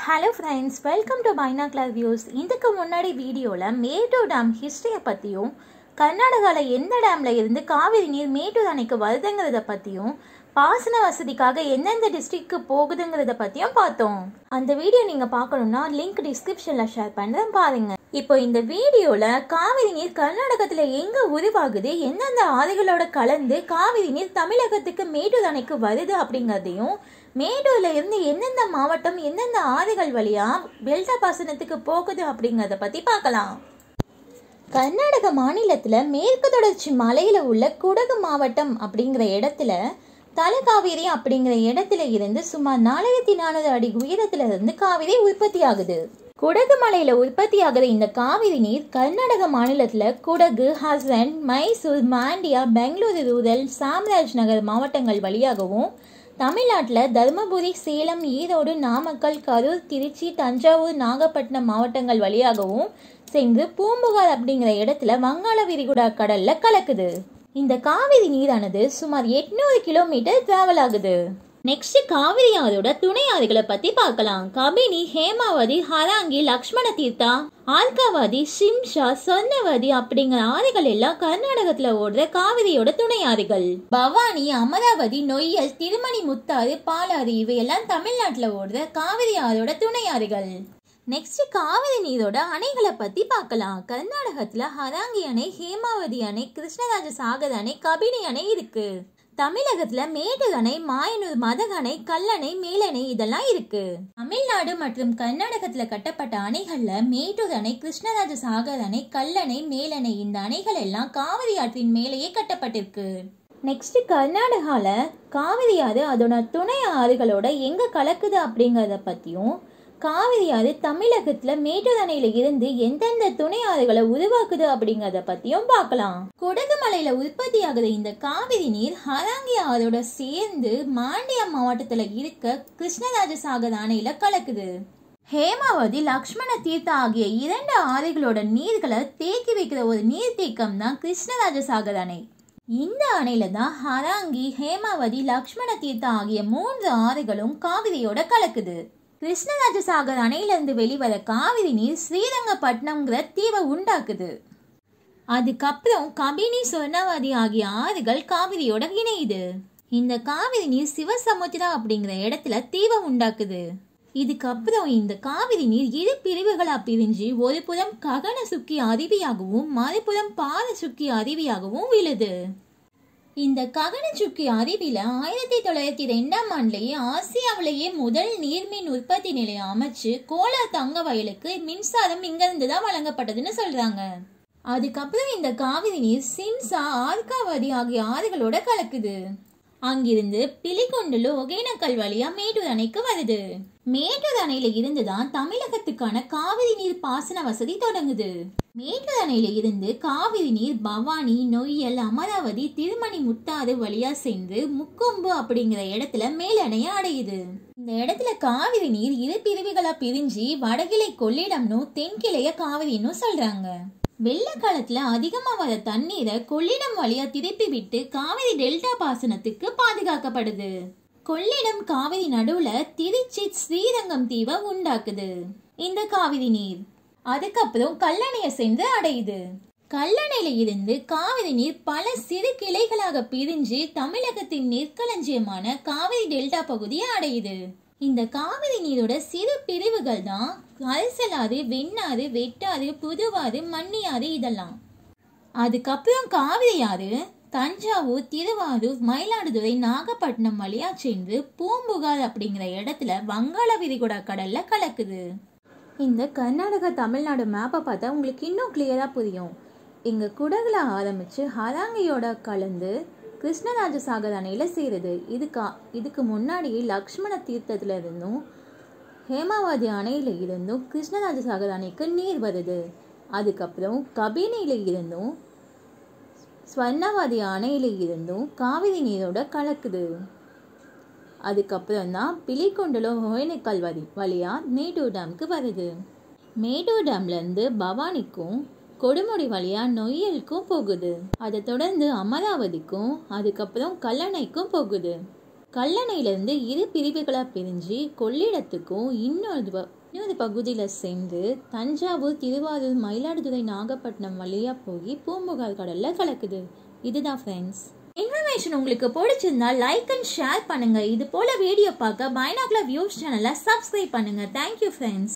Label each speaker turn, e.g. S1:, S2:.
S1: hello friends welcome to Bina class views இதுக்கு முன்னாடி வீடியோவில் மேட்டூர் டேம் ஹிஸ்டரியை பற்றியும் கர்நாடகாவில் எந்த டேமில் இருந்து காவிரி நீர் மேட்டூர் அணைக்கு வருதுங்கிறத பற்றியும் பாசன வசதிக்காக எந்தெந்த டிஸ்ட்ரிக்ட்க்கு போகுதுங்கிறத பற்றியும் பார்த்தோம் அந்த வீடியோ நீங்கள் பார்க்கணுன்னா லிங்க் டிஸ்கிரிப்ஷனில் ஷேர் பண்ணுறேன் பாருங்க இப்போ இந்த வீடியோவில் காவிரி நீர் கர்நாடகத்தில் எங்கே உருவாகுது எந்தெந்த ஆறுகளோட கலந்து காவிரி நீர் தமிழகத்துக்கு மேட்டூர் அணைக்கு வருது அப்படிங்கிறதையும் மேட்டூர்ல இருந்து எந்தெந்த மாவட்டம் எந்தெந்த ஆறுகள் வழியா டெல்டா பாசனத்துக்கு போகுது அப்படிங்கிறத பத்தி பார்க்கலாம் கர்நாடக மாநிலத்துல மேற்கு தொடர்ச்சி மலையில உள்ள குடகு மாவட்டம் அப்படிங்கிற இடத்துல தலகாவேரி அப்படிங்கிற இடத்துல இருந்து சுமார் நாலாயிரத்தி நானூறு அடி உயரத்துல இருந்து காவிரி உற்பத்தி ஆகுது குடகு மலையில உற்பத்தி ஆகிற இந்த காவிரி நீர் கர்நாடக மாநிலத்துல குடகு ஹசன் மைசூர் மாண்டியா பெங்களூரு ரூரல் சாம்ராஜ் நகர் மாவட்டங்கள் வழியாகவும் தமிழ்நாட்டில் தருமபுரி சேலம் ஈரோடு நாமக்கல் கரூர் திருச்சி தஞ்சாவூர் நாகப்பட்டினம் மாவட்டங்கள் வழியாகவும் சென்று பூம்புகார் அப்படிங்கிற இடத்துல வங்காள விரிகுடா கடல்ல கலக்குது இந்த காவிரி நீரானது சுமார் எட்நூறு கிலோமீட்டர் டிராவல் ஆகுது நெக்ஸ்ட் காவிரி ஆறோட துணை ஆறுகளை பத்தி பார்க்கலாம் கபினி ஹேமாவதி ஹராங்கி லக்ஷ்மண தீர்த்தா ஆல்காவாதி சிம்ஷா சொர்ணவதி அப்படிங்கிற ஆறுகள் எல்லாம் கர்நாடகத்துல ஓடுற காவிரியோட துணை ஆறுகள் பவானி அமராவதி நொய்யல் திருமணி முத்தாறு பாலாறு இவையெல்லாம் தமிழ்நாட்டுல ஓடுற காவிரி ஆறோட துணை ஆறுகள் நெக்ஸ்ட் காவிரி நீரோட அணைகளை பத்தி பார்க்கலாம் கர்நாடகத்துல ஹராங்கி அணை ஹேமாவதி அணை கிருஷ்ணராஜ சாகர் அணை கபினி அணை இருக்கு தமிழகத்துல மேட்டூர் அணை மாயனூர் மதக அணை கல்லணை மேலணை இதெல்லாம் இருக்கு தமிழ்நாடு மற்றும் கர்நாடகத்துல கட்டப்பட்ட அணைகள்ல மேட்டூர் அணை கிருஷ்ணராஜ சாகர் அணை கல்லணை மேலணை இந்த அணைகள் எல்லாம் காவிரி ஆற்றின் மேலேயே கட்டப்பட்டிருக்கு நெக்ஸ்ட் கர்நாடகால காவிரி ஆறு அதோட துணை ஆறுகளோட எங்க கலக்குது அப்படிங்கறத பத்தியும் காவிரி ஆறு தமிழகத்துல மேட்டூர் அணையில இருந்து எந்தெந்த துணை ஆறுகளை உருவாக்குது அப்படிங்கறத பத்தியும் பார்க்கலாம் குடகு மலையில உற்பத்தி ஆகுற இந்த காவிரி நீர் ஹராங்கி ஆறோட சேர்ந்து மாண்டியா மாவட்டத்துல இருக்க கிருஷ்ணராஜ சாகர் அணையில கலக்குது ஹேமாவதி லக்ஷ்மண தீர்த்தா ஆகிய இரண்டு ஆறுகளோட நீர்களை தேக்கி வைக்கிற ஒரு நீர்த்தேக்கம் தான் கிருஷ்ணராஜ சாகர் அணை இந்த அணையில தான் ஹராங்கி ஹேமாவதி லக்ஷ்மண தீர்த்தா ஆகிய மூன்று ஆறுகளும் காவிரியோட கலக்குது கிருஷ்ணராஜ சாகர் அணையிலிருந்து வெளிவர காவிரி நீர் ஸ்ரீரங்கப்பட்டினம்ங்கிற தீவை உண்டாக்குது அதுக்கப்புறம் கபினி சொர்ணவாதி ஆகிய ஆறுகள் காவிரியோட இணையுது இந்த காவிரி நீர் சிவசமுத்திரா அப்படிங்கிற இடத்துல தீவை உண்டாக்குது இதுக்கப்புறம் இந்த காவிரி நீர் இரு பிரிவுகளா பிரிஞ்சு ஒரு புறம் ககன சுக்கி அருவியாகவும் மறுபுறம் பாத சுக்கி அருவியாகவும் விழுது இந்த ககனச்சுக்கி அருவியில ஆயிரத்தி தொள்ளாயிரத்தி ரெண்டாம் ஆண்டுலேயே ஆசியாவிலேயே முதல் நீர்மின் உற்பத்தி நிலையம் அமைச்சு கோலார் தங்க வயலுக்கு மின்சாரம் இங்கிருந்து தான் வழங்கப்பட்டதுன்னு சொல்றாங்க அதுக்கப்புறம் இந்த காவிரி நீர் சிம்சா ஆர்காவதி ஆகிய ஆறுகளோட கலக்குது அங்கிருந்து பிலிகொண்டுலு ஒகேனக்கல் வழியா மேட்டூர் அணைக்கு வருது மேட்டூர் அணையில இருந்துதான் தமிழகத்துக்கான காவிரி நீர் பாசன வசதி தொடங்குது மேட்டூர் அணையில இருந்து காவிரி நீர் பவானி நொய்யல் அமராவதி திருமணி முத்தாறு வழியா சென்று முக்கொம்பு அப்படிங்கிற இடத்துல மேலணைய அடையுது இந்த இடத்துல காவிரி நீர் இரு பிரிவுகளா பிரிஞ்சு வடகிளை கொள்ளிடம்னு தென்கிளைய காவிரின்னு சொல்றாங்க வெள்ள காலத்துல அதிகமா வர தண்ணீரை கொள்ளிடம் வழியா திருப்பி விட்டு காவிரி டெல்டா பாசனத்துக்கு பாதுகாக்கப்படுது கொள்ளிடம் காவிரி நடுவுல திருச்சி ஸ்ரீரங்கம் தீவை உண்டாக்குது இந்த காவிரி நீர் அதுக்கப்புறம் கல்லணைய சென்று அடையுது கல்லணையில இருந்து காவிரி நீர் பல சிறு கிளைகளாக பிரிஞ்சு தமிழகத்தின் நெற்களஞ்சியமான காவிரி டெல்டா பகுதியை அடையுது இந்த காவிரி நீரோட சிறு பிரிவுகள் தான் அரசலாறு வெண்ணாறு வெட்டாறு புதுவாறு மண்ணியாறு இதெல்லாம் அதுக்கப்புறம் காவிரி ஆறு தஞ்சாவூர் திருவாரூர் மயிலாடுதுறை நாகப்பட்டினம் வழியா சென்று பூம்புகார் அப்படிங்கிற இடத்துல வங்காள விரிகுடா கடல்ல கலக்குது இந்த கர்நாடகா தமிழ்நாடு மேப்பை பார்த்தா உங்களுக்கு இன்னும் கிளியராக புரியும் இங்கே குடகுல ஆரம்பித்து ஹராங்கியோட கலந்து கிருஷ்ணராஜ சாகர் அணையில் சேருது இதுக்கா இதுக்கு முன்னாடி லக்ஷ்மண தீர்த்தத்தில் இருந்தும் ஹேமாவதி அணையில் இருந்தும் கிருஷ்ணராஜ சாகர் அணைக்கு நீர் வருது அதுக்கப்புறம் கபினியில் இருந்தும் ஸ்வர்ணவாதி அணையில் இருந்தும் காவிரி நீரோட கலக்குது அதுக்கப்புறம் தான் பிலிக்கொண்டலோ ஒகேனக்கல் வரி வழியாக மேட்டூர் டேமுக்கு வருது மேட்டூர் டேம்லேருந்து பவானிக்கும் கொடுமுடி வழியாக நொய்யலுக்கும் போகுது அதை தொடர்ந்து அமராவதிக்கும் அதுக்கப்புறம் கல்லணைக்கும் போகுது கல்லணையிலேருந்து இரு பிரிவுகளாக பிரிஞ்சு கொள்ளிடத்துக்கும் இன்னொரு ப- இன்னொரு பகுதியில் சேர்ந்து தஞ்சாவூர் திருவாரூர் மயிலாடுதுறை நாகப்பட்டினம் வழியாக போய் பூம்புகார் கடலில் கலக்குது இதுதான் ஃப்ரெண்ட்ஸ் இன்ஃபர்மேஷன் உங்களுக்கு பிடிச்சிருந்தா லைக் அண்ட் ஷேர் பண்ணுங்க இது போல வீடியோ பார்க்க பைனாக்லர் வியூஸ் சேனலை சப்ஸ்கிரைப் பண்ணுங்க தேங்க்யூ ஃப்ரெண்ட்ஸ்